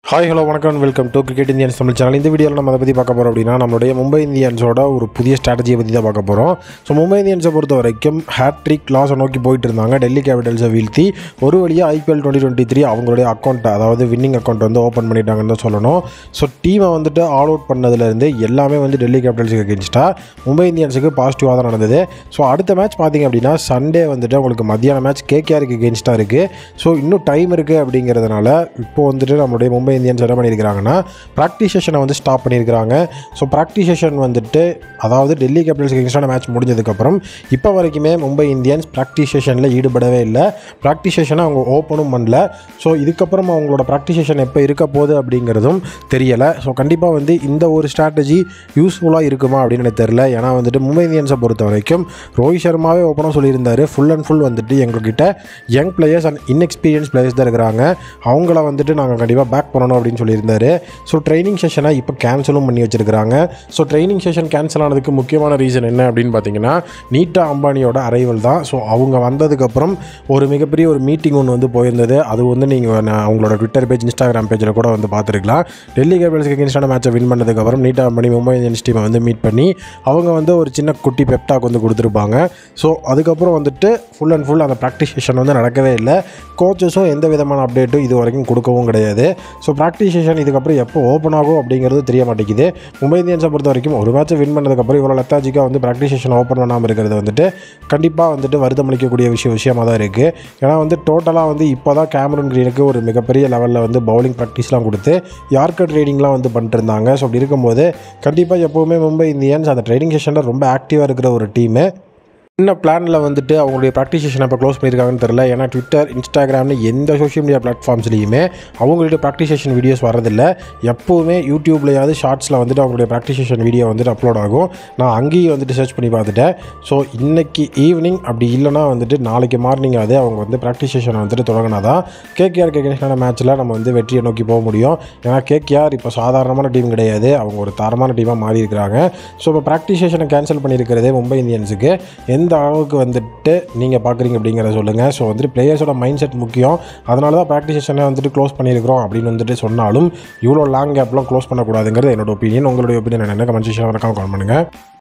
hi hello வணக்கம் welcome to cricket Indians Tamil channel இந்த வீடியோவில் நம்ம அதை பற்றி பார்க்க போகிறோம் அப்படின்னா நம்மளுடைய மும்பை இந்தியன்ஸோட ஒரு புதிய ஸ்ட்ராட்டஜியை பற்றி தான் பார்க்க போகிறோம் ஸோ மும்பை இந்தியன்ஸை பொறுத்த வரைக்கும் ஹேட்ரிக் லாஸை நோக்கி போயிட்டு இருந்தாங்க டெல்லி கேபிட்டல்ஸை வீழ்த்தி ஒரு வழியாக ஐபிஎல் டுவெண்ட்டி டுவெண்ட்டி த்ரீ அவங்களுடைய அக்கௌண்ட்டை அதாவது வின்னிங் அக்கௌண்ட் வந்து ஓப்பன் பண்ணிட்டாங்கன்னு தான் சொல்லணும் ஸோ டீமை வந்துட்டு ஆல் அவுட் பண்ணதுலேருந்து எல்லாமே வந்து டெல்லி கேபிட்டல்ஸுக்கு அகேன்ஸ்டாக மும்பை இந்தியன்ஸுக்கு பாசிட்டிவாக தான் நடந்தது ஸோ அடுத்த மேட்ச் பார்த்தீங்க அப்படின்னா சண்டே வந்துட்டு உங்களுக்கு மத்தியான மேட்ச் கேகேஆருக்கு அகேன்ஸ்டாக இருக்குது ஸோ இன்னும் டைம் இருக்குது அப்படிங்கிறதுனால இப்போ வந்துட்டு நம்மளுடைய மும்பை இந்தியன்ஸ் என்ன பண்ணியிருக்கிறாங்கன்னா ப்ராக்டிஸ் செஷனை வந்து ஸ்டாப் பண்ணியிருக்கிறாங்க ஸோ ப்ராக்டிஸ் செஷன் வந்துட்டு அதாவது டெல்லி கேபிட்டல்ஸ்க்கு எகென்ஸ்டான மேட்ச் முடிஞ்சதுக்கப்புறம் இப்போ வரைக்குமே மும்பை இந்தியன்ஸ் ப்ராக்டிஸ் செஷனில் ஈடுபடவே இல்லை ப்ராக்டிஸ் செஷனை அவங்க ஓப்பனும் பண்ணல ஸோ இதுக்கப்புறம் அவங்களோட ப்ராக்டிஸ் செஷன் எப்போ இருக்க போகுது அப்படிங்கிறதும் தெரியலை ஸோ கண்டிப்பாக வந்து இந்த ஒரு ஸ்ட்ராட்டஜி யூஸ்ஃபுல்லாக இருக்குமா அப்படின்னு எனக்கு தெரில ஏன்னா வந்துட்டு மும்பை இந்தியன்ஸை பொறுத்த வரைக்கும் ரோஹித் சர்மாவே ஓப்பனாக சொல்லியிருந்தாரு ஃபுல் அண்ட் ஃபுல் வந்துட்டு எங்ககிட்ட young players and inexperience players தான் இருக்கிறாங்க அவங்கள வந்துட்டு நாங்கள் கண்டிப்பாக பேக் பண்ணணும் அப்படின்னு சொல்லியிருந்தாரு ஸோ ட்ரைனிங் செஷனை இப்போ கேன்சலும் பண்ணி வச்சிருக்கிறாங்க ஸோ ட்ரைனிங் செஷன் கேன்சல் ஆனதுக்கு முக்கியமான ரீசன் என்ன அப்படின்னு பார்த்தீங்கன்னா நீட்டா அம்பானியோட அரைவல் தான் ஸோ அவங்க வந்ததுக்கப்புறம் ஒரு மிகப்பெரிய ஒரு மீட்டிங் ஒன்று வந்து போயிருந்தது அது வந்து நீங்கள் அவங்களோட ட்விட்டர் பேஜ் இன்ஸ்டாகிராம் பேஜில் கூட வந்து பார்த்துருக்கலாம் டெல்லி கேபிட்டல்ஸ்க்கு அகேன்ஸ்டான மேட்சை வின் பண்ணதுக்கப்புறம் நீட்டா அம்பானி மும்பை இந்தியன்ஸ் டீமை வந்து மீட் பண்ணி அவங்க வந்து ஒரு சின்ன குட்டி பெப்டாக் வந்து கொடுத்துருப்பாங்க ஸோ அதுக்கப்புறம் வந்துட்டு ஃபுல் அண்ட் ஃபுல் அந்த ப்ராக்டிஸ் செஷன் வந்து நடக்கவே இல்லை கோச்சஸும் எந்த விதமான அப்டேட்டும் இது வரைக்கும் கொடுக்கவும் கிடையாது ஸோ ப்ராக்டிஸ் செஷன் இதுக்கப்புறம் எப்போ ஓப்பன் ஆகும் அப்படிங்கிறது தெரிய மாட்டேங்குது மும்பை இந்தியன்ஸை பொறுத்த வரைக்கும் ஒரு மேட்ச்சை வின் பண்ணதுக்கப்புறம் இவ்வளோ லெத்தாஜிக்காக வந்து ப்ராக்டிஸ் செஷன் ஓப்பன் பண்ணாமல் இருக்கிறது வந்துட்டு கண்டிப்பாக வந்துட்டு வருத்தமளிக்கக்கூடிய விஷயம் விஷயமாக தான் இருக்குது ஏன்னா வந்து டோட்டலாக வந்து இப்போ தான் கேமரன் கிரீனுக்கு ஒரு மிகப்பெரிய லெவலில் வந்து பவுலிங் ப்ராக்டிஸ்லாம் கொடுத்து யார்க்கர் ட்ரேடிங்லாம் வந்து பண்ணிட்டு இருந்தாங்க ஸோ அப்படி இருக்கும்போது கண்டிப்பாக எப்போவுமே மும்பை இந்தியன்ஸ் அந்த ட்ரைனிங் செஷனில் ரொம்ப ஆக்டிவாக இருக்கிற ஒரு டீமு என்ன பிளானில் வந்துட்டு அவங்களுடைய ப்ராக்டிஸ் செஷன் இப்போ க்ளோஸ் பண்ணியிருக்காங்கன்னு தெரில ஏன்னா ட்விட்டர் இன்ஸ்டாகிராம்னு எந்த சோஷியல் மீடியா பிளாட்ஃபார்ம்ஸ்லையுமே அவங்களுடைய ப்ராக்டிஸ் செஷன் வீடியோஸ் வரதில்ல எப்போவுமே யூடியூப்லையாவது ஷார்ட்ஸில் வந்துட்டு அவங்களுடைய ப்ராக்டிஸ் செஷன் வீடியோ வந்துட்டு அப்லோட் ஆகும் நான் அங்கேயும் வந்துட்டு சர்ச் பண்ணி பார்த்துட்டேன் ஸோ இன்னைக்கு ஈவினிங் அப்படி இல்லைனா வந்துட்டு நாளைக்கு மார்னிங் ஆகுது அவங்க வந்து ப்ராக்டிஸ் செஷன் வந்துட்டு தொடங்கினா தான் கேகேஆர் கேகேஷனான மேட்ச்சில் நம்ம வந்து வெற்றியை நோக்கி போக முடியும் ஏன்னா கேகேஆர் இப்போ சாதாரணமான டீம் கிடையாது அவங்க ஒரு தரமான டீமாக மாறி இருக்கிறாங்க ஸோ இப்போ ப்ராக்டிஸ் செஷனை கேன்சல் பண்ணியிருக்கிறதே மும்பை இந்தியன்ஸுக்கு எந்த அளவுக்கு வந்துட்டு நீங்கள் பார்க்குறீங்க அப்படிங்கிறத சொல்லுங்கள் ஸோ வந்துட்டு பிளேயர்ஸோட மைண்ட் செட் முக்கியம் அதனால தான் ப்ராக்டிஸ் செஷனை வந்துட்டு க்ளோஸ் பண்ணியிருக்கிறோம் அப்படின்னு வந்துட்டு சொன்னாலும் இவ்வளோ லாங் கேப்லாம் க்ளோஸ் பண்ணக்கூடாதுங்கிறது என்னோட ஒப்பீனியன் உங்களுடைய ஒப்பீனியன் என்ன கமெண்ட் செக்ஷன் மறக்காம கால் பண்ணுங்கள்